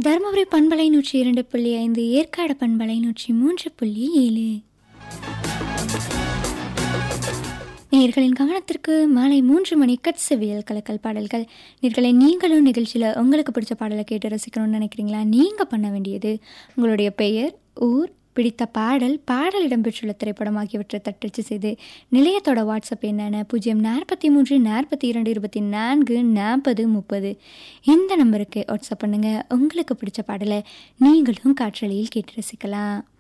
தருமபுரி பண்பலை நூற்றி இரண்டு புள்ளி ஐந்து ஏற்காடு பண்பலை நூற்றி மூன்று புள்ளி ஏழு நேர்களின் கவனத்திற்கு மாலை மூன்று மணி கட்சவியல் கலக்கல் பாடல்கள் நேர்களை நீங்களும் நிகழ்ச்சியில் உங்களுக்கு பிடிச்ச பாடலை கேட்டு ரசிக்கணும்னு நினைக்கிறீங்களா நீங்கள் பண்ண வேண்டியது உங்களுடைய பெயர் ஊர் பிடித்த பாடல் பாடல் இடம்பெற்றுள்ள திரைப்படம் ஆகியவற்றை தட்டச்சு செய்து நிலையத்தோட வாட்ஸ்அப் என்னென்ன பூஜ்ஜியம் நாற்பத்தி மூன்று நாற்பத்தி இரண்டு இருபத்தி நான்கு நாற்பது முப்பது இந்த நம்பருக்கு வாட்ஸ்அப் பண்ணுங்கள் உங்களுக்கு பிடிச்ச பாடலை நீங்களும் காற்றலையில் கேட்டு ரசிக்கலாம்